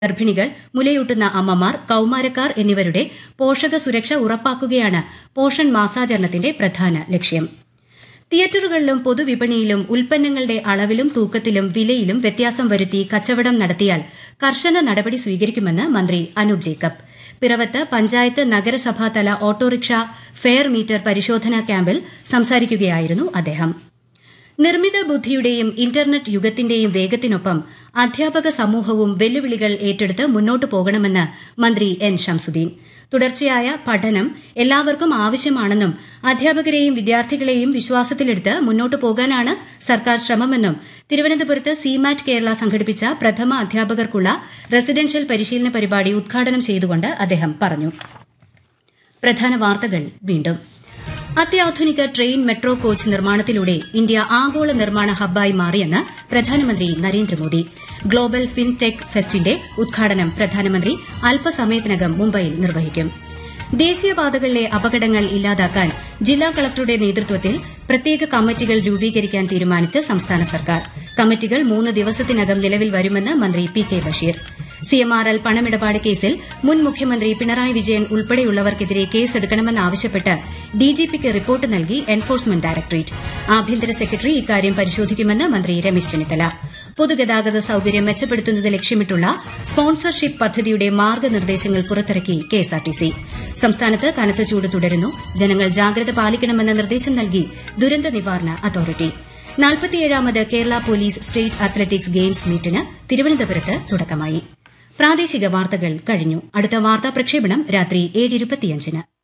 ഗർഭിണികൾ മുലയൂട്ടുന്ന അമ്മമാർ കൌമാരക്കാർ എന്നിവരുടെ പോഷക സുരക്ഷ ഉറപ്പാക്കുകയാണ് പോഷൺ മാസാചരണത്തിന്റെ പ്രധാന ലക്ഷ്യം തിയേറ്ററുകളിലും പൊതുവിപണിയിലും ഉൽപ്പന്നങ്ങളുടെ അളവിലും തൂക്കത്തിലും വിലയിലും വ്യത്യാസം വരുത്തി കച്ചവടം നടത്തിയാൽ കർശന നടപടി സ്വീകരിക്കുമെന്ന് മന്ത്രി അനൂപ് ജേക്കബ് പിറവത്ത് പഞ്ചായത്ത് നഗരസഭാ തല ഓട്ടോറിക്ഷ ഫെയർ മീറ്റർ പരിശോധനാ ക്യാമ്പിൽ സംസാരിക്കുകയായിരുന്നു അദ്ദേഹം നിർമ്മിത ബുദ്ധിയുടെയും ഇന്റർനെറ്റ് യുഗത്തിന്റെയും വേഗത്തിനൊപ്പം അധ്യാപക സമൂഹവും വെല്ലുവിളികൾ ഏറ്റെടുത്ത് മുന്നോട്ടു പോകണമെന്ന് മന്ത്രി എൻ ഷംസുദ്ദീൻ തുടർച്ചയായ പഠനം എല്ലാവർക്കും ആവശ്യമാണെന്നും അധ്യാപകരെയും വിദ്യാർത്ഥികളെയും വിശ്വാസത്തിലെടുത്ത് മുന്നോട്ടു പോകാനാണ് സർക്കാർ ശ്രമമെന്നും തിരുവനന്തപുരത്ത് സിമാറ്റ് കേരള സംഘടിപ്പിച്ച പ്രഥമ അധ്യാപകർക്കുള്ള റെസിഡൻഷ്യൽ പരിശീലന പരിപാടി ഉദ്ഘാടനം ചെയ്തുകൊണ്ട് അദ്ദേഹം പറഞ്ഞു പ്രധാന വാർത്തകൾ വീണ്ടും അത്യാധുനിക ട്രെയിൻ മെട്രോ കോച്ച് നിർമ്മാണത്തിലൂടെ ഇന്ത്യ ആഗോള നിർമ്മാണ ഹബ്ബായി മാറിയെന്ന് പ്രധാനമന്ത്രി നരേന്ദ്രമോദി ഗ്ലോബൽ ഫിൻടെക് ഫെസ്റ്റിന്റെ ഉദ്ഘാടനം പ്രധാനമന്ത്രി അല്പസമയത്തിനകം മുംബൈയിൽ നിർവഹിക്കും ദേശീയപാതകളിലെ അപകടങ്ങൾ ഇല്ലാതാക്കാൻ ജില്ലാ കളക്ടറുടെ നേതൃത്വത്തിൽ പ്രത്യേക കമ്മിറ്റികൾ രൂപീകരിക്കാൻ തീരുമാനിച്ച് സംസ്ഥാന സർക്കാർ കമ്മിറ്റികൾ മൂന്ന് ദിവസത്തിനകം നിലവിൽ വരുമെന്ന് മന്ത്രി പി കെ ബഷീർ സിഎംആർഎൽ പണമിടപാട് കേസിൽ മുൻ മുഖ്യമന്ത്രി പിണറായി വിജയൻ ഉൾപ്പെടെയുള്ളവർക്കെതിരെ കേസെടുക്കണമെന്നാവശ്യപ്പെട്ട് ഡിജിപിക്ക് റിപ്പോർട്ട് നൽകി എൻഫോഴ്സ്മെന്റ് ഡയറക്ടറേറ്റ് ആഭ്യന്തര സെക്രട്ടറി ഇക്കാര്യം പരിശോധിക്കുമെന്ന് മന്ത്രി രമേശ് ചെന്നിത്തല പൊതുഗതാഗത സൌകര്യം മെച്ചപ്പെടുത്തുന്നത് ലക്ഷ്യമിട്ടുള്ള സ്പോൺസർഷിപ്പ് പദ്ധതിയുടെ മാർഗ്ഗനിർദ്ദേശങ്ങൾ പുറത്തിറക്കി കെഎസ്ആർടിസി സംസ്ഥാനത്ത് കനത്ത ചൂട് തുടരുന്നു ജനങ്ങൾ ജാഗ്രത പാലിക്കണമെന്ന നിർദ്ദേശം നൽകി ദുരന്ത നിവാരണ അതോറിറ്റി നാൽപ്പത്തിയേഴാമത് Kerala police state athletics games മീറ്റിന് തിരുവനന്തപുരത്ത് തുടക്കമായി പ്രാദേശിക വാർത്തകൾ കഴിഞ്ഞു അടുത്ത വാർത്താ പ്രക്ഷേപണം രാത്രി ഏഴ്